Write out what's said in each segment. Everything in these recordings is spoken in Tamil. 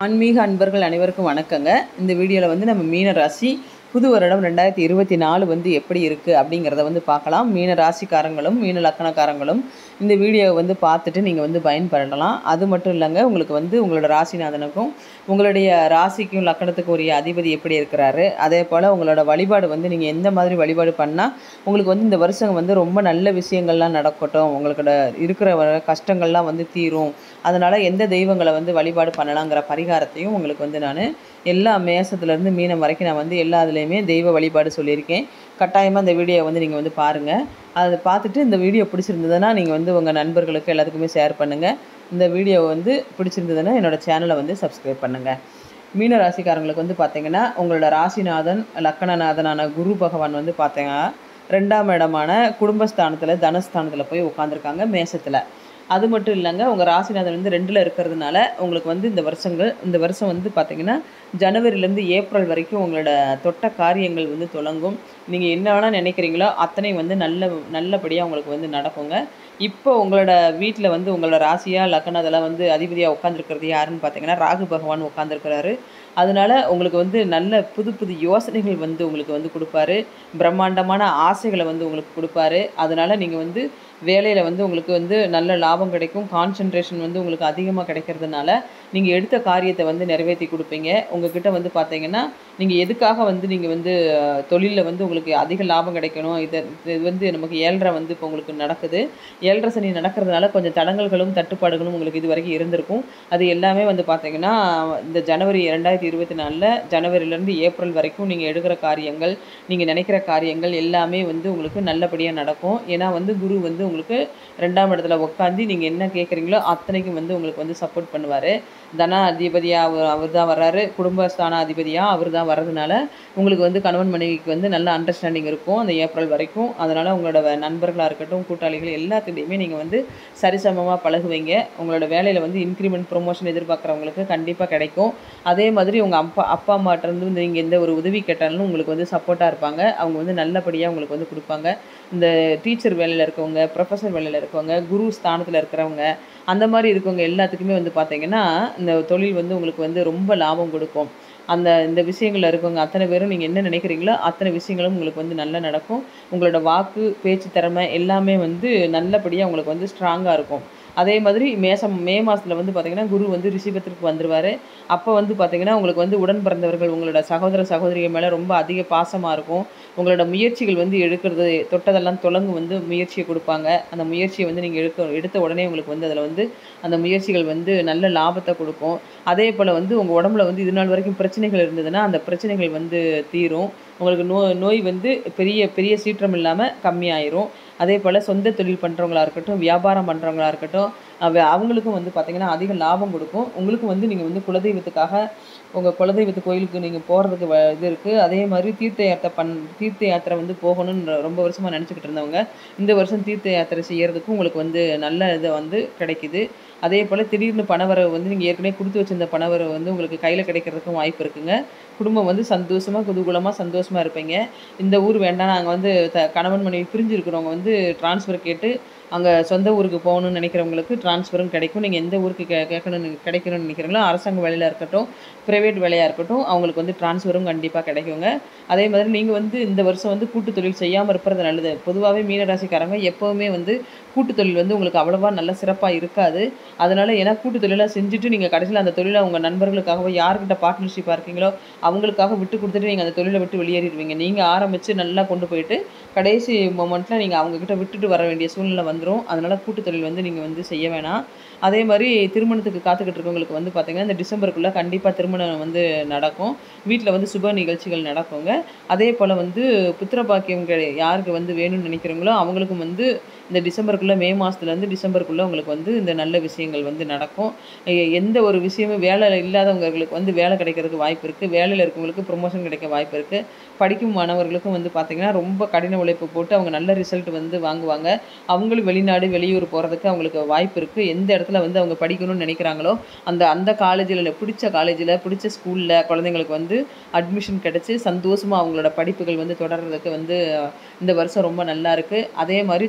ஆன்மீக அன்பர்கள் அனைவருக்கும் வணக்கங்க இந்த வீடியோவில் வந்து நம்ம மீன ராசி புது வருடம் ரெண்டாயிரத்தி இருபத்தி நாலு வந்து எப்படி இருக்குது அப்படிங்கிறத வந்து பார்க்கலாம் மீன ராசிக்காரங்களும் மீன லக்கணக்காரங்களும் இந்த வீடியோவை வந்து பார்த்துட்டு நீங்கள் வந்து பயன்படலாம் அது மட்டும் இல்லைங்க உங்களுக்கு வந்து உங்களோட ராசிநாதனுக்கும் உங்களுடைய ராசிக்கும் லக்கணத்துக்கும் உரிய அதிபதி எப்படி இருக்கிறாரு அதே போல் உங்களோட வழிபாடு வந்து நீங்கள் எந்த மாதிரி வழிபாடு பண்ணால் உங்களுக்கு வந்து இந்த வருஷம் வந்து ரொம்ப நல்ல விஷயங்கள்லாம் நடக்கட்டும் உங்களோட இருக்கிற வர கஷ்டங்கள்லாம் வந்து தீரும் அதனால் எந்த தெய்வங்களை வந்து வழிபாடு பண்ணலாங்கிற பரிகாரத்தையும் உங்களுக்கு வந்து நான் எல்லா மேசத்துலேருந்து மீனம் வரைக்கும் நான் வந்து எல்லா இதுலேயுமே தெய்வ வழிபாடு சொல்லியிருக்கேன் கட்டாயமாக இந்த வீடியோவை வந்து நீங்கள் வந்து பாருங்கள் அதை பார்த்துட்டு இந்த வீடியோ பிடிச்சிருந்ததுன்னா நீங்கள் வந்து உங்கள் நண்பர்களுக்கு எல்லாத்துக்குமே ஷேர் பண்ணுங்கள் இந்த வீடியோ வந்து பிடிச்சிருந்ததுன்னா என்னோடய சேனலை வந்து சப்ஸ்கிரைப் பண்ணுங்கள் மீன ராசிக்காரங்களுக்கு வந்து பார்த்தீங்கன்னா உங்களோட ராசிநாதன் லக்கணநாதனான குரு பகவான் வந்து பார்த்தீங்கன்னா ரெண்டாம் இடமான குடும்பஸ்தானத்தில் தனஸ்தானத்தில் போய் உட்காந்துருக்காங்க மேசத்தில் அது மட்டும் இல்லைங்க உங்கள் ராசிநாதன் வந்து ரெண்டில் இருக்கிறதுனால உங்களுக்கு வந்து இந்த வருஷங்கள் இந்த வருஷம் வந்து பார்த்திங்கன்னா ஜனவரிலேருந்து ஏப்ரல் வரைக்கும் உங்களோட தொட்ட காரியங்கள் வந்து தொடங்கும் நீங்கள் என்ன வேணால் நினைக்கிறீங்களோ அத்தனை வந்து நல்ல நல்லபடியாக உங்களுக்கு வந்து நடக்குங்க இப்போ உங்களோட வீட்டில் வந்து உங்களோட ராசியாக லக்கணத்தில் வந்து அதிபதியாக உட்காந்துருக்கிறது யாருன்னு பார்த்தீங்கன்னா ராகு பகவான் உட்காந்துருக்கிறாரு அதனால உங்களுக்கு வந்து நல்ல புது புது யோசனைகள் வந்து உங்களுக்கு வந்து கொடுப்பாரு பிரம்மாண்டமான ஆசைகளை வந்து உங்களுக்கு கொடுப்பாரு அதனால நீங்கள் வந்து வேலையில் வந்து உங்களுக்கு வந்து நல்ல லாபம் கிடைக்கும் கான்சன்ட்ரேஷன் வந்து உங்களுக்கு அதிகமாக கிடைக்கிறதுனால நீங்கள் எடுத்த காரியத்தை வந்து நிறைவேற்றி கொடுப்பீங்க உங்ககிட்ட வந்து பார்த்தீங்கன்னா நீங்கள் எதுக்காக வந்து நீங்கள் வந்து தொழிலில் வந்து உங்களுக்கு அதிக லாபம் கிடைக்கணும் இதை இது வந்து நமக்கு ஏழரை வந்து இப்போ உங்களுக்கு நடக்குது ஏழரை சனி நடக்கிறதுனால கொஞ்சம் தடங்கல்களும் தட்டுப்பாடுகளும் உங்களுக்கு இது வரைக்கும் இருந்திருக்கும் அது எல்லாமே வந்து பார்த்தீங்கன்னா இந்த ஜனவரி ரெண்டாயிரத்தி இருபத்தி நாலில் ஜனவரியிலேருந்து ஏப்ரல் வரைக்கும் நீங்கள் எடுக்கிற காரியங்கள் நீங்கள் நினைக்கிற காரியங்கள் எல்லாமே வந்து உங்களுக்கு நல்லபடியாக நடக்கும் ஏன்னா வந்து குரு வந்து உங்களுக்கு ரெண்டாம் இடத்துல உட்காந்து நீங்கள் என்ன கேட்குறீங்களோ அத்தனைக்கும் வந்து உங்களுக்கு வந்து சப்போர்ட் பண்ணுவார் தன அதிபதியாக அவர் அவர் தான் வர்றாரு குடும்பஸ்தான அதிபதியாக அவர் தான் வர்றதுனால உங்களுக்கு வந்து கணவன் மனைவிக்கு வந்து நல்ல அண்டர்ஸ்டாண்டிங் இருக்கும் அந்த ஏப்ரல் வரைக்கும் அதனால் உங்களோட நண்பர்களாக இருக்கட்டும் கூட்டாளிகள் எல்லாத்துலேயுமே நீங்கள் வந்து சரிசமமாக பழகுவீங்க உங்களோட வேலையில் வந்து இன்க்ரிமெண்ட் ப்ரொமோஷன் எதிர்பார்க்குறவங்களுக்கு கண்டிப்பாக கிடைக்கும் அதே மாதிரி உங்கள் அப்பா அப்பா அம்மாட்டிருந்து வந்து நீங்கள் எந்த ஒரு உதவி கேட்டாலும் உங்களுக்கு வந்து சப்போர்ட்டாக இருப்பாங்க அவங்க வந்து நல்லபடியாக உங்களுக்கு வந்து கொடுப்பாங்க இந்த டீச்சர் வேலையில் இருக்கவங்க ப்ரொஃபஸர் வேலையில் இருக்கவங்க குரு ஸ்தானத்தில் இருக்கிறவங்க அந்த மாதிரி இருக்கவங்க எல்லாத்துக்குமே வந்து பார்த்தீங்கன்னா இந்த தொழில் வந்து உங்களுக்கு வந்து ரொம்ப லாபம் கொடுக்கும் அந்த இந்த விஷயங்களில் இருக்கவங்க அத்தனை பேரும் நீங்கள் என்ன நினைக்கிறீங்களோ அத்தனை விஷயங்களும் உங்களுக்கு வந்து நல்லா நடக்கும் உங்களோட வாக்கு பேச்சு திறமை எல்லாமே வந்து நல்லபடியாக உங்களுக்கு வந்து ஸ்ட்ராங்காக இருக்கும் அதே மாதிரி மேசம் மே மாதத்தில் வந்து பார்த்திங்கன்னா குரு வந்து ரிஷிபத்திற்கு வந்துடுவார் அப்போ வந்து பார்த்திங்கன்னா உங்களுக்கு வந்து உடன் பிறந்தவர்கள் உங்களோட சகோதர சகோதரிகள் மேலே ரொம்ப அதிக பாசமாக இருக்கும் உங்களோட முயற்சிகள் வந்து எடுக்கிறது தொட்டதெல்லாம் தொடங்கு வந்து முயற்சியை கொடுப்பாங்க அந்த முயற்சியை வந்து நீங்கள் எடுக்க எடுத்த உடனே உங்களுக்கு வந்து அதில் வந்து அந்த முயற்சிகள் வந்து நல்ல லாபத்தை கொடுக்கும் அதே போல் வந்து உங்கள் உடம்புல வந்து இது நாள் வரைக்கும் பிரச்சனைகள் இருந்ததுன்னா அந்த பிரச்சனைகள் வந்து தீரும் உங்களுக்கு நோ நோய் வந்து பெரிய பெரிய சீற்றம் இல்லாமல் கம்மியாயிரும் அதே போல் சொந்த தொழில் பண்ணுறவங்களா இருக்கட்டும் வியாபாரம் பண்ணுறவங்களா இருக்கட்டும் அவங்களுக்கும் வந்து பார்த்திங்கன்னா அதிக லாபம் கொடுக்கும் உங்களுக்கும் வந்து நீங்கள் வந்து குலதெய்வத்துக்காக உங்கள் குலதெய்வத்து கோயிலுக்கு நீங்கள் போகிறதுக்கு வ இது இருக்குது அதே மாதிரி தீர்த்த யாத்திரை பண் தீர்த்த யாத்திரை வந்து போகணும்னு ரொம்ப வருஷமாக நினச்சிக்கிட்டு இருந்தவங்க இந்த வருஷம் தீர்த்த யாத்திரை செய்கிறதுக்கும் உங்களுக்கு வந்து நல்ல இதை வந்து கிடைக்குது அதே போல் திடீர்னு பணவரவு வந்து நீங்கள் ஏற்கனவே கொடுத்து வச்சிருந்த பணவரவு வந்து உங்களுக்கு கையில் கிடைக்கிறதுக்கும் வாய்ப்பு இருக்குங்க குடும்பம் வந்து சந்தோஷமாக குதூகூலமாக சந்தோஷமாக இருப்பீங்க இந்த ஊர் வேண்டாம் நாங்கள் வந்து த கணவன் மனைவி பிரிஞ்சு இருக்கிறவங்க வந்து டிரான்ஸ்ஃபர் கேட்டு அங்கே சொந்த ஊருக்கு போகணும்னு நினைக்கிறவங்களுக்கு ட்ரான்ஸ்ஃபரும் கிடைக்கும் நீங்கள் எந்த ஊருக்கு கே கேட்கணும்னு கிடைக்கணும்னு நினைக்கிறீங்களோ அரசாங்க வேலையில் இருக்கட்டும் ப்ரைவேட் வேலையாக இருக்கட்டும் அவங்களுக்கு வந்து ட்ரான்ஸ்ஃபரும் கண்டிப்பாக கிடைக்குங்க அதே மாதிரி நீங்கள் வந்து இந்த வருஷம் வந்து கூட்டு தொழில் செய்யாமல் இருப்பது நல்லது பொதுவாகவே மீனராசிக்காரங்க எப்போவுமே வந்து கூட்டு தொழில் வந்து உங்களுக்கு அவ்வளோவா நல்ல சிறப்பாக இருக்காது அதனால் ஏன்னா கூட்டு தொழிலாக செஞ்சுட்டு நீங்கள் கடைசியில் அந்த தொழிலை உங்கள் நண்பர்களுக்காகவோ யார்கிட்ட பார்ட்னர்ஷிப்பாக இருக்கீங்களோ அவங்களுக்காக விட்டு கொடுத்துட்டு நீங்கள் அந்த தொழிலை விட்டு வெளியேறிடுவீங்க நீங்கள் ஆரம்பித்து நல்லா கொண்டு போயிட்டு கடைசி மொமெண்ட்டில் நீங்கள் அவங்கக்கிட்ட விட்டுட்டு வர வேண்டிய சூழ்நிலை வந்துடும் அதனால் கூட்டு தொழில் வந்து நீங்கள் வந்து செய்ய வேணாம் அதே மாதிரி திருமணத்துக்கு காத்துக்கிட்டு இருக்கவங்களுக்கு வந்து பார்த்திங்கன்னா இந்த டிசம்பருக்குள்ளே கண்டிப்பாக திருமணம் வந்து நடக்கும் வீட்டில் வந்து சுப நிகழ்ச்சிகள் நடக்குங்க அதே போல் வந்து புத்திர பாக்கியம் யாருக்கு வந்து வேணும்னு நினைக்கிறவங்களோ அவங்களுக்கும் வந்து இந்த டிசம்பருக்குள்ளே மே மாதத்துலேருந்து டிசம்பருக்குள்ளே உங்களுக்கு வந்து இந்த நல்ல விஷயங்கள் வந்து நடக்கும் எந்த ஒரு விஷயமும் வேலை இல்லாதவங்களுக்கு வந்து வேலை கிடைக்கிறதுக்கு வாய்ப்பு இருக்குது வேலையில் இருக்கவங்களுக்கு ப்ரொமோஷன் கிடைக்க வாய்ப்பு இருக்குது படிக்கும் மாணவர்களுக்கும் வந்து பார்த்திங்கன்னா ரொம்ப கடின உழைப்பு போட்டு அவங்க நல்ல ரிசல்ட் வந்து வாங்குவாங்க அவங்களும் வெளிநாடு வெளியூர் போகிறதுக்கு அவங்களுக்கு வாய்ப்பு இருக்குது எந்த இடத்துல வந்து அவங்க படிக்கணும்னு நினைக்கிறாங்களோ அந்த அந்த காலேஜில் பிடிச்ச காலேஜில் பிடிச்ச ஸ்கூலில் குழந்தைங்களுக்கு வந்து அட்மிஷன் கிடச்சி சந்தோஷமாக அவங்களோட படிப்புகள் வந்து தொடர்றதுக்கு வந்து இந்த வருஷம் ரொம்ப நல்லா இருக்குது அதே மாதிரி தொழிலை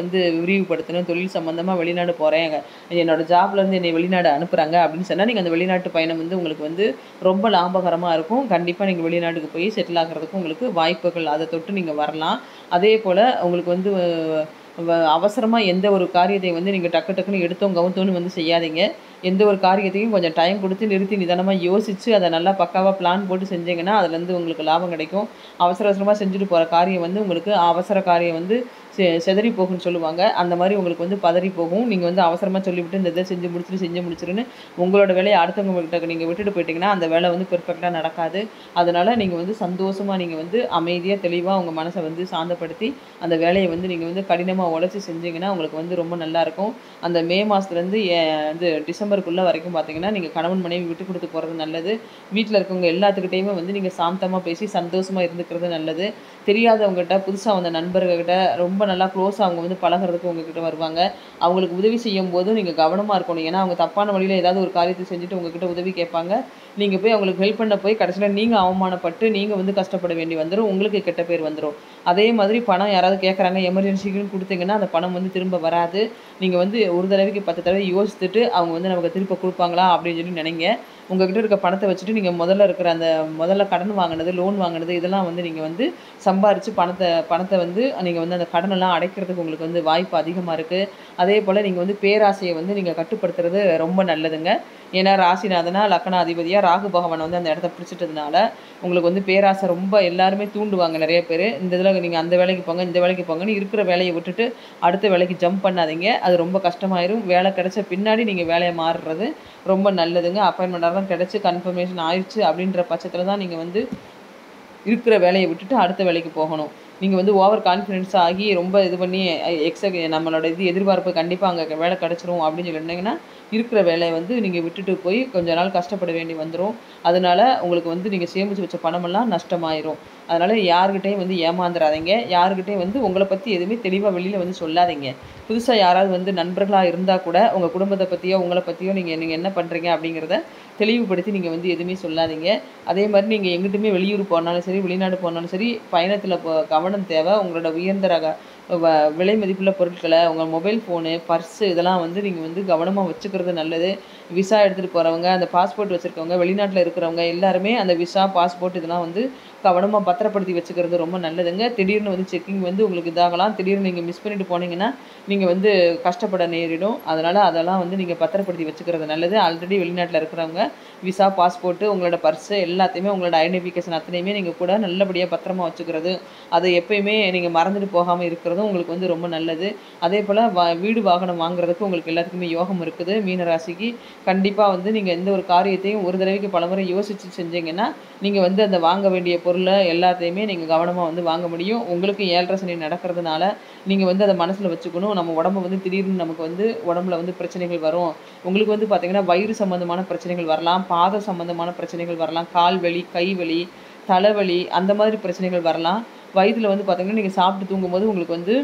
வந்து விரிவுபடுத்தணும் தொழில் சம்மந்தமாக வெளிநாடு போகிறேன் என்னோட ஜாப்லேருந்து என்னை வெளிநாடு அனுப்புகிறாங்க அப்படின்னு சொன்னால் நீங்கள் அந்த வெளிநாட்டு பயணம் வந்து உங்களுக்கு வந்து ரொம்ப லாபகரமாக இருக்கும் கண்டிப்பாக நீங்கள் வெளிநாட்டுக்கு போய் செட்டில் ஆகிறதுக்கு உங்களுக்கு வாய்ப்புகள் அதை தொட்டு நீங்கள் வரலாம் அதே போல் உங்களுக்கு வந்து அவசரமாக எந்த ஒரு காரியத்தை வந்து நீங்கள் டக்கு டக்குன்னு எடுத்தோம் கவுத்தோன்னு வந்து செய்யாதீங்க எந்த ஒரு காரியத்தையும் கொஞ்சம் டைம் கொடுத்து நிறுத்தி நிதானமாக யோசித்து அதை நல்லா பக்காவாக பிளான் போட்டு செஞ்சீங்கன்னா அதுலேருந்து உங்களுக்கு லாபம் கிடைக்கும் அவசர அவசரமாக செஞ்சுட்டு போகிற காரியம் வந்து உங்களுக்கு அவசர காரியம் வந்து செ செதறி போகும்னு சொல்லுவாங்க அந்த மாதிரி உங்களுக்கு வந்து பதறி போகும் நீங்கள் வந்து அவசரமாக சொல்லிவிட்டு இந்த இதை செஞ்சு முடிச்சுட்டு செஞ்சு முடிச்சிருன்னு உங்களோட வேலையை அடுத்தவங்க கிட்ட நீங்கள் விட்டுட்டு போயிட்டீங்கன்னா அந்த வேலை வந்து பெர்ஃபெக்டாக நடக்காது அதனால் நீங்கள் வந்து சந்தோஷமாக நீங்கள் வந்து அமைதியாக தெளிவாக உங்கள் மனசை வந்து சாந்தப்படுத்தி அந்த வேலையை வந்து நீங்கள் வந்து கடினமாக உழைச்சி செஞ்சீங்கன்னா உங்களுக்கு வந்து ரொம்ப நல்லாயிருக்கும் அந்த மே மாதத்துலேருந்து வந்து டிசம்பருக்குள்ளே வரைக்கும் பார்த்தீங்கன்னா நீங்கள் கணவன் மனைவி விட்டு கொடுத்து போகிறது நல்லது வீட்டில் இருக்கவங்க எல்லாத்துக்கிட்டையுமே வந்து நீங்கள் சாந்தமாக பேசி சந்தோஷமாக இருந்துக்கிறது நல்லது தெரியாதவங்ககிட்ட புதுசாக வந்த நண்பர்கள்கிட்ட ரொம்ப நல்லா க்ளோஸாக அவங்க வந்து பழகிறதுக்கு உங்ககிட்ட வருவாங்க அவங்களுக்கு உதவி செய்யும் போதும் நீங்கள் கவனமாக இருக்கணும் ஏன்னா அவங்க தப்பான வழியில் ஏதாவது ஒரு காரியத்தை செஞ்சுட்டு உங்ககிட்ட உதவி கேட்பாங்க நீங்கள் போய் அவங்களுக்கு ஹெல்ப் பண்ண போய் கடைசியில் நீங்கள் அவமானப்பட்டு நீங்கள் வந்து கஷ்டப்பட வேண்டி வந்துடும் உங்களுக்கு கெட்ட பேர் வந்துடும் அதே மாதிரி பணம் யாராவது கேட்குறாங்க எமர்ஜென்சிக்குன்னு கொடுத்தீங்கன்னா அந்த பணம் வந்து திரும்ப வராது நீங்கள் வந்து ஒரு தடவைக்கு பத்து தடவை யோசித்துட்டு அவங்க வந்து நமக்கு திரும்ப கொடுப்பாங்களா அப்படின்னு சொல்லி நினைங்க உங்ககிட்ட இருக்க பணத்தை வச்சுட்டு நீங்கள் முதல்ல இருக்கிற அந்த முதல்ல கடன் வாங்கினது லோன் வாங்கினது இதெல்லாம் வந்து நீங்கள் வந்து சம்பாரித்து பணத்தை பணத்தை வந்து நீங்கள் வந்து அந்த கடனெல்லாம் அடைக்கிறதுக்கு உங்களுக்கு வந்து வாய்ப்பு அதிகமாக இருக்குது அதே போல் நீங்கள் வந்து பேராசையை வந்து நீங்கள் கட்டுப்படுத்துறது ரொம்ப நல்லதுங்க ஏன்னா ராசிநாதனா லக்கணாதிபதியாக ராகு பகவான் வந்து அந்த இடத்த பிடிச்சிட்டதுனால உங்களுக்கு வந்து பேராசை ரொம்ப எல்லாருமே தூண்டுவாங்க நிறைய பேர் இந்த இதில் நீங்கள் அந்த வேலைக்கு போங்க இந்த வேலைக்கு போங்கன்னு இருக்கிற வேலையை விட்டுட்டு அடுத்த வேலைக்கு ஜம்ப் பண்ணாதீங்க அது ரொம்ப கஷ்டமாயிரும் வேலை கிடைச்ச பின்னாடி நீங்கள் வேலையை மாறுறது ரொம்ப நல்லதுங்க அப்பாயின்மெண்ட்டாக கிடச்சி கன்ஃபர்மேஷன் ஆயிடுச்சு அப்படின்ற பட்சத்தில் தான் நீங்கள் வந்து இருக்கிற வேலையை விட்டுட்டு அடுத்த வேலைக்கு போகணும் நீங்கள் வந்து ஓவர் கான்ஃபிடென்ஸ் ஆகி ரொம்ப இது பண்ணி எக்ஸ நம்மளோட இது எதிர்பார்ப்பு கண்டிப்பாக அங்கே வேலை கிடச்சிரும் அப்படின்னு சொல்லியிருந்தீங்கன்னா இருக்கிற வேலையை வந்து நீங்கள் விட்டுட்டு போய் கொஞ்ச நாள் கஷ்டப்பட வேண்டி வந்துடும் அதனால் உங்களுக்கு வந்து நீங்கள் சேமித்து வச்ச பணமெல்லாம் நஷ்டமாயிரும் அதனால் யாருக்கிட்டையும் வந்து ஏமாந்துடாதீங்க யாருக்கிட்டையும் வந்து உங்களை பற்றி எதுவுமே தெளிவாக வெளியில் வந்து சொல்லாதீங்க புதுசாக யாராவது வந்து நண்பர்களாக இருந்தால் கூட உங்கள் குடும்பத்தை பற்றியோ உங்களை பற்றியோ நீங்கள் நீங்கள் என்ன பண்ணுறீங்க அப்படிங்கிறத தெளிவுபடுத்தி நீங்கள் வந்து எதுவுமே சொல்லாதீங்க அதே மாதிரி நீங்கள் எங்கிட்டுமே வெளியூர் போனாலும் சரி வெளிநாடு போனாலும் சரி பயணத்தில் கவனம் தேவை உங்களோட உயர்ந்த ரக விலை மதிப்புள்ள பொருட்களை உங்கள் மொபைல் ஃபோனு பர்ஸு இதெல்லாம் வந்து நீங்கள் வந்து கவனமாக வச்சுக்கிறது நல்லது விசா எடுத்துகிட்டு போகிறவங்க அந்த பாஸ்போர்ட் வச்சுருக்கவங்க வெளிநாட்டில் இருக்கிறவங்க எல்லாருமே அந்த விசா பாஸ்போர்ட் இதெல்லாம் வந்து கவனமாக பத்திரப்படுத்தி வச்சுக்கிறது ரொம்ப நல்லதுங்க திடீர்னு வந்து செக்கிங் வந்து உங்களுக்கு இதாகலாம் திடீர்னு நீங்கள் மிஸ் பண்ணிட்டு போனீங்கன்னா நீங்கள் வந்து கஷ்டப்பட நேரிடும் அதனால் அதெல்லாம் வந்து நீங்கள் பத்திரப்படுத்தி வச்சுக்கிறது நல்லது ஆல்ரெடி வெளிநாட்டில் இருக்கிறவங்க விசா பாஸ்போர்ட்டு உங்களோட பர்ஸு எல்லாத்தையுமே உங்களோட ஐடென்டிஃபிகேஷன் அத்தனையுமே நீங்கள் கூட நல்லபடியாக பத்திரமா வச்சுக்கிறது அதை எப்பயுமே நீங்கள் மறந்துட்டு போகாமல் இருக்கிறதும் உங்களுக்கு வந்து ரொம்ப நல்லது அதே போல் வா வீடு வாகனம் வாங்குறதுக்கு உங்களுக்கு எல்லாத்துக்குமே யோகம் இருக்குது மீனராசிக்கு கண்டிப்பாக வந்து நீங்கள் எந்த ஒரு காரியத்தையும் ஒரு தடவைக்கு பலமுறை யோசித்து செஞ்சீங்கன்னா நீங்கள் வந்து அந்த வாங்க வேண்டிய பொருளை எல்லாத்தையுமே நீங்கள் கவனமாக வந்து வாங்க முடியும் உங்களுக்கு ஏழரை சனி நடக்கிறதுனால நீங்கள் வந்து அதை மனசில் வச்சுக்கணும் நம்ம உடம்பு வந்து திடீர்னு நமக்கு வந்து உடம்புல வந்து பிரச்சனைகள் வரும் உங்களுக்கு வந்து பார்த்திங்கன்னா வயிறு சம்மந்தமான பிரச்சனைகள் வரலாம் பாத சம்மந்தமான பிரச்சனைகள் வரலாம் கால் வலி கை வலி தலைவலி அந்த மாதிரி பிரச்சனைகள் வரலாம் வயிற்றில் வந்து பார்த்திங்கன்னா நீங்கள் சாப்பிட்டு தூங்கும்போது உங்களுக்கு வந்து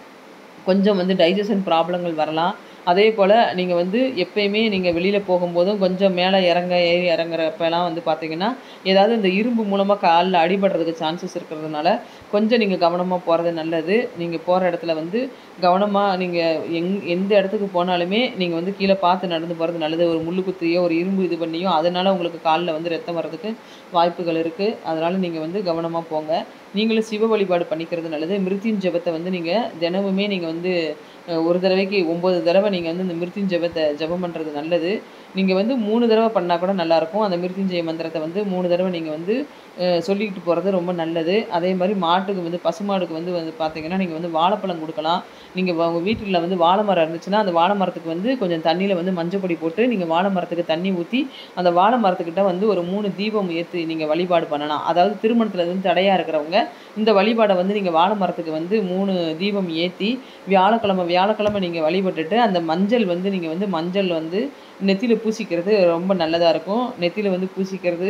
கொஞ்சம் வந்து டைஜஷன் ப்ராப்ளங்கள் வரலாம் அதே போல் நீங்கள் வந்து எப்பயுமே நீங்கள் வெளியில் போகும்போதும் கொஞ்சம் மேலே இறங்க ஏறி இறங்குறப்பெல்லாம் வந்து பார்த்தீங்கன்னா ஏதாவது இந்த இரும்பு மூலமாக காலில் அடிபடுறதுக்கு சான்சஸ் இருக்கிறதுனால கொஞ்சம் நீங்கள் கவனமாக போகிறது நல்லது நீங்கள் போகிற இடத்துல வந்து கவனமாக நீங்கள் எங் எந்த இடத்துக்கு போனாலுமே நீங்கள் வந்து கீழே பார்த்து நடந்து போகிறது நல்லது ஒரு முள்ளு குத்தியோ ஒரு இரும்பு இது பண்ணியோ அதனால் உங்களுக்கு காலில் வந்து ரத்தம் வர்றதுக்கு வாய்ப்புகள் இருக்குது அதனால் நீங்கள் வந்து கவனமாக போங்க நீங்களும் சிவ வழிபாடு பண்ணிக்கிறது நல்லது மிருத்யுன் ஜெபத்தை வந்து நீங்கள் தினமுமே நீங்கள் வந்து அஹ், ஒரு தடவைக்கு ஒம்பது தடவை நீங்கள் வந்து இந்த மிருத்யுன் ஜெபத்தை ஜெபம் பண்ணுறது நல்லது நீங்கள் வந்து மூணு தடவை பண்ணால் கூட நல்லாயிருக்கும் அந்த மிருத்யுஞ்சய மந்திரத்தை வந்து மூணு தடவை நீங்கள் வந்து அஹ், சொல்லிக்கிட்டு போகிறது ரொம்ப நல்லது அதே மாதிரி மாட்டுக்கு வந்து பசுமாடுக்கு வந்து வந்து பார்த்தீங்கன்னா நீங்கள் வந்து வாழைப்பழம் கொடுக்கலாம் நீங்கள் உங்கள் வீட்டில் வந்து வாழை மரம் இருந்துச்சுன்னா அந்த வாழை மரத்துக்கு வந்து கொஞ்சம் தண்ணியில் வந்து மஞ்சள் பொடி போட்டு நீங்கள் வாழை மரத்துக்கு தண்ணி ஊற்றி அந்த வாழை மரத்துக்கிட்ட வந்து ஒரு மூணு தீபம் ஏற்றி நீங்கள் வழிபாடு பண்ணலாம் அதாவது திருமணத்தில் வந்து தடையாக இருக்கிறவங்க இந்த வழிபாடை வந்து நீங்கள் வாழை மரத்துக்கு வந்து மூணு தீபம் ஏற்றி வியாழக்கிழமை வியாழக்கிழமை நீங்கள் வழிபட்டுட்டு அந்த மஞ்சள் வந்து நீங்கள் வந்து மஞ்சள் வந்து நெத்தியில் பூசிக்கிறது ரொம்ப நல்லதாக இருக்கும் நெத்தியில் வந்து பூசிக்கிறது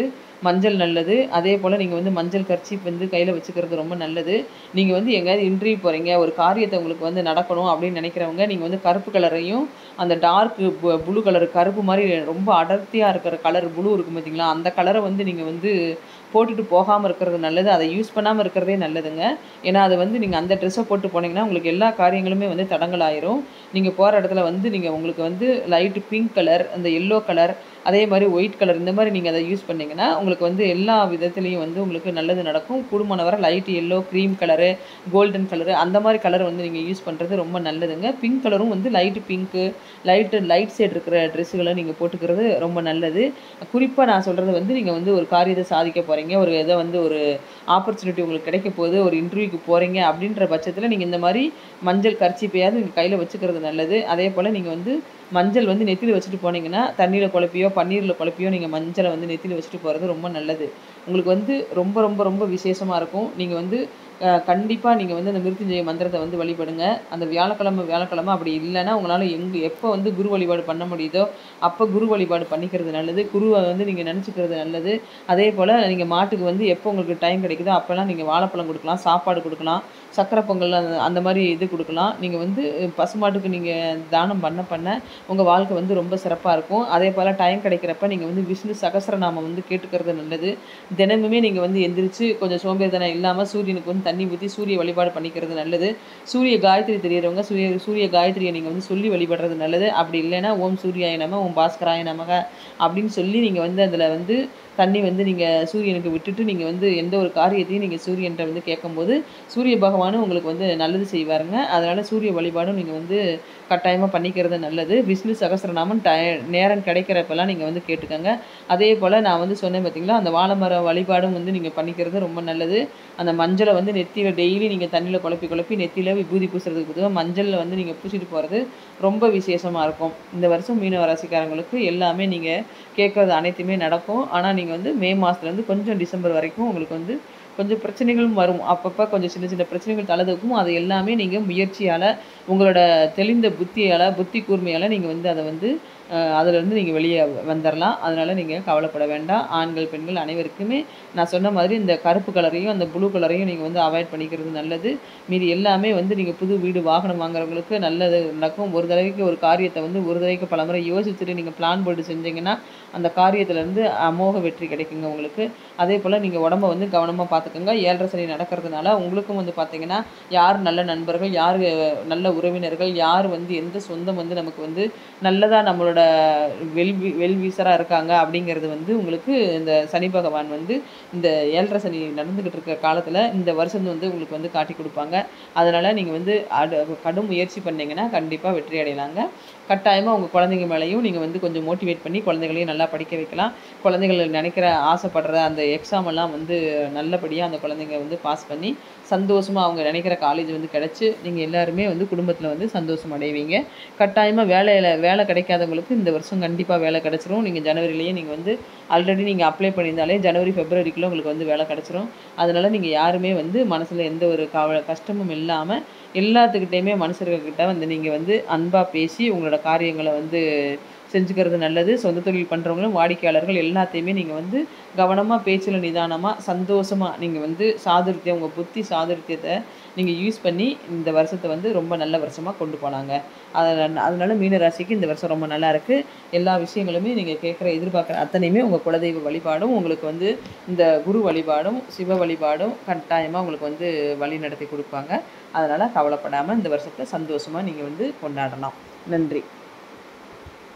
மஞ்சள் நல்லது அதே போல் நீங்கள் வந்து மஞ்சள் கர்ச்சீப் வந்து கையில் வச்சுக்கிறது ரொம்ப நல்லது நீங்கள் வந்து எங்கேயாவது இன்டர்வியூ போகிறீங்க ஒரு காரியத்தை உங்களுக்கு வந்து நடக்கணும் அப்படின்னு நினைக்கிறவங்க நீங்கள் வந்து கருப்பு கலரையும் அந்த டார்க்கு ப்ளூ கலர் கருப்பு மாதிரி ரொம்ப அடர்த்தியாக இருக்கிற கலர் ப்ளூ இருக்கும் பார்த்தீங்களா அந்த கலரை வந்து நீங்கள் வந்து போட்டுட்டு போகாமல் இருக்கிறது நல்லது அதை யூஸ் பண்ணாமல் இருக்கிறதே நல்லதுங்க ஏன்னா அது வந்து நீங்கள் அந்த ட்ரெஸ்ஸை போட்டு போனீங்கன்னா உங்களுக்கு எல்லா காரியங்களுமே வந்து தடங்கலாயிரும் நீங்கள் போகிற இடத்துல வந்து நீங்கள் உங்களுக்கு வந்து லைட்டு பிங்க் கலர் அந்த எல்லோ கலர் அதே மாதிரி ஒயிட் கலர் இந்த மாதிரி நீங்கள் அதை யூஸ் பண்ணிங்கன்னா உங்களுக்கு வந்து எல்லா விதத்துலேயும் வந்து உங்களுக்கு நல்லது நடக்கும் கூடுமான வரை light yellow cream colour golden colour அந்த மாதிரி கலர் வந்து நீங்கள் யூஸ் பண்ணுறது ரொம்ப நல்லதுங்க பிங்க் கலரும் வந்து light pink light light side இருக்கிற ட்ரெஸ்ஸுகளை நீங்கள் போட்டுக்கிறது ரொம்ப நல்லது குறிப்பாக நான் சொல்கிறது வந்து நீங்கள் வந்து ஒரு காரியத்தை சாதிக்க போகிறீங்க ஒரு இதை வந்து ஒரு ஆப்பர்ச்சுனிட்டி உங்களுக்கு கிடைக்க போகுது ஒரு இன்டர்வியூக்கு போகிறீங்க அப்படின்ற பட்சத்தில் நீங்கள் இந்த மாதிரி மஞ்சள் கர்ச்சிப்பையாவது நீங்கள் கையில் வச்சுக்கிறது நல்லது அதே போல் நீங்கள் வந்து மஞ்சள் வந்து நெத்தியில் வச்சுட்டு போனீங்கன்னா தண்ணியில் குழப்பியோ பன்னீரில் குழப்பியோ நீங்கள் மஞ்சளை வந்து நெத்தியில் வச்சுட்டு போகிறது ரொம்ப நல்லது உங்களுக்கு வந்து ரொம்ப ரொம்ப ரொம்ப விசேஷமாக இருக்கும் நீங்கள் வந்து கண்டிப்பாக நீங்கள் வந்து அந்த மிருத்யுஞ்சய மந்திரத்தை வந்து வழிபடுங்க அந்த வியாழக்கிழமை வியாழக்கிழமை அப்படி இல்லைன்னா உங்களால் எங்கே எப்போ வந்து குரு வழிபாடு பண்ண முடியுதோ அப்போ குரு வழிபாடு பண்ணிக்கிறது நல்லது குருவை வந்து நீங்கள் நினச்சிக்கிறது நல்லது அதே போல் நீங்கள் மாட்டுக்கு வந்து எப்போ உங்களுக்கு டைம் கிடைக்குதோ அப்போல்லாம் நீங்கள் வாழைப்பழம் கொடுக்கலாம் சாப்பாடு கொடுக்கலாம் சக்கரை பொங்கல் அந்த அந்த மாதிரி இது கொடுக்கலாம் நீங்கள் வந்து பசுமாட்டுக்கு நீங்கள் தானம் பண்ண பண்ண உங்கள் வாழ்க்கை வந்து ரொம்ப சிறப்பாக இருக்கும் அதே போல் டைம் கிடைக்கிறப்ப நீங்கள் வந்து விஷ்ணு சகசரநாமம் வந்து கேட்டுக்கிறது நல்லது தினமுமே நீங்கள் வந்து எந்திரிச்சு கொஞ்சம் சோம்பேறித்தனம் இல்லாமல் சூரியனுக்கு வந்து தண்ணி ஊற்றி சூரிய வழிபாடு பண்ணிக்கிறது நல்லது சூரிய காயத்ரி தெரியறவங்க சூரிய சூரிய காயத்ரியை நீங்கள் வந்து சொல்லி வழிபடுறது நல்லது அப்படி இல்லைன்னா ஓம் சூர்யாய நம ஓம் பாஸ்கராய நமக அப்படின்னு சொல்லி நீங்கள் வந்து அதில் வந்து தண்ணி வந்து நீங்கள் சூரியனுக்கு விட்டுட்டு நீங்கள் வந்து எந்த ஒரு காரியத்தையும் நீங்கள் சூரியன்ட்ட வந்து கேட்கும்போது சூரிய பகவானும் உங்களுக்கு வந்து நல்லது செய்வாருங்க அதனால் சூரிய வழிபாடும் நீங்கள் வந்து கட்டாயமாக பண்ணிக்கிறது நல்லது விஷ்ணு சகசிரநாமம் ட நேரம் கிடைக்கிறப்பெல்லாம் நீங்கள் வந்து கேட்டுக்கோங்க அதே போல் நான் வந்து சொன்னேன் பார்த்தீங்களா அந்த வாழைமர வழிபாடும் வந்து நீங்கள் பண்ணிக்கிறது ரொம்ப நல்லது அந்த மஞ்சளை வந்து நெத்தியில் டெய்லி நீங்கள் தண்ணியில் குழப்பி குழப்பி நெத்தியில் விபூதி பூசுறதுக்கு பொதுவாக மஞ்சளில் வந்து நீங்கள் பூசிட்டு போகிறது ரொம்ப விசேஷமாக இருக்கும் இந்த வருஷம் மீனவ ராசிக்காரங்களுக்கு எல்லாமே நீங்கள் கேட்குறது அனைத்துமே நடக்கும் ஆனால் நீங்கள் வந்து மே மாதத்துலேருந்து கொஞ்சம் டிசம்பர் வரைக்கும் உங்களுக்கு வந்து கொஞ்சம் பிரச்சனைகளும் வரும் அப்பப்போ கொஞ்சம் சின்ன சின்ன பிரச்சனைகள் தலதுக்கும் அது எல்லாமே நீங்கள் முயற்சியால் உங்களோட தெளிந்த புத்தியால் புத்தி கூர்மையால் நீங்கள் வந்து அதை வந்து அதிலேருந்து நீங்கள் வெளியே வந்துடலாம் அதனால் நீங்கள் கவலைப்பட வேண்டாம் ஆண்கள் பெண்கள் அனைவருக்குமே நான் சொன்ன மாதிரி இந்த கருப்பு கலரையும் அந்த ப்ளூ கலரையும் நீங்கள் வந்து அவாய்ட் பண்ணிக்கிறது நல்லது மீதி எல்லாமே வந்து நீங்கள் புது வீடு வாகனம் வாங்குறவங்களுக்கு நல்லது நடக்கும் ஒரு தடவைக்கு ஒரு காரியத்தை வந்து ஒரு தடவைக்கு பல முறை யோசிச்சுட்டு நீங்கள் பிளான் போட்டு செஞ்சீங்கன்னா அந்த காரியத்துலேருந்து அமோக வெற்றி கிடைக்குங்க உங்களுக்கு அதே போல் நீங்கள் உடம்ப வந்து கவனமாக பார்த்துக்கோங்க ஏழரை சனி நடக்கிறதுனால உங்களுக்கும் வந்து பார்த்தீங்கன்னா யார் நல்ல நண்பர்கள் யார் நல்ல உறவினர்கள் யார் வந்து எந்த சொந்தம் வந்து நமக்கு வந்து நல்லதாக நம்மளோட வெல்வி வெல்வீசராக இருக்காங்க அப்படிங்கிறது வந்து உங்களுக்கு இந்த சனி பகவான் வந்து இந்த ஏழரை சனி நடந்துக்கிட்டு இருக்க காலத்தில் இந்த வருஷம் வந்து உங்களுக்கு வந்து காட்டி கொடுப்பாங்க அதனால் நீங்கள் வந்து அடு கடும் முயற்சி பண்ணீங்கன்னா கண்டிப்பாக வெற்றி அடையலாங்க கட்டாயமாக உங்கள் குழந்தைங்க மேலேயும் நீங்கள் வந்து கொஞ்சம் மோட்டிவேட் பண்ணி குழந்தைகளையும் நல்லா படிக்க வைக்கலாம் குழந்தைகள் நினைக்கிற ஆசைப்படுற அந்த எக்ஸாம் எல்லாம் வந்து நல்லபடியாக அந்த குழந்தைங்க வந்து பாஸ் பண்ணி சந்தோஷமாக அவங்க நினைக்கிற காலேஜ் வந்து கிடச்சி நீங்கள் எல்லாருமே வந்து குடும்பத்தில் வந்து சந்தோஷம் அடைவீங்க கட்டாயமாக வேலையில் வேலை கிடைக்காதவங்களுக்கு இந்த வருஷம் கண்டிப்பாக வேலை கிடச்சிரும் நீங்கள் ஜனவரிலேயே நீங்கள் வந்து ஆல்ரெடி நீங்கள் அப்ளை பண்ணியிருந்தாலே ஜனவரி ஃபெப்ரவரிக்குள்ளே உங்களுக்கு வந்து வேலை கிடச்சிரும் அதனால் நீங்கள் யாருமே வந்து மனசில் எந்த ஒரு கவலை கஷ்டமும் இல்லாமல் எல்லாத்துக்கிட்டேயுமே மனுஷர்கிட்ட வந்து நீங்கள் வந்து அன்பாக பேசி உங்களோட காரியங்களை வந்து செஞ்சுக்கிறது நல்லது சொந்த தொழில் பண்ணுறவங்களும் வாடிக்கையாளர்கள் எல்லாத்தையுமே நீங்கள் வந்து கவனமாக பேச்சில் நிதானமாக சந்தோஷமாக நீங்கள் வந்து சாதுர்த்தியம் உங்கள் புத்தி சாதுர்த்தியத்தை நீங்கள் யூஸ் பண்ணி இந்த வருஷத்தை வந்து ரொம்ப நல்ல வருஷமாக கொண்டு போனாங்க அதனால் அதனால மீன ராசிக்கு இந்த வருஷம் ரொம்ப நல்லா இருக்குது எல்லா விஷயங்களுமே நீங்கள் கேட்குற எதிர்பார்க்குற அத்தனையுமே உங்கள் குலதெய்வ வழிபாடும் உங்களுக்கு வந்து இந்த குரு வழிபாடும் சிவ வழிபாடும் கட்டாயமாக உங்களுக்கு வந்து வழி நடத்தி கொடுப்பாங்க அதனால் கவலைப்படாமல் இந்த வருஷத்தை சந்தோஷமாக நீங்கள் வந்து கொண்டாடலாம் நன்றி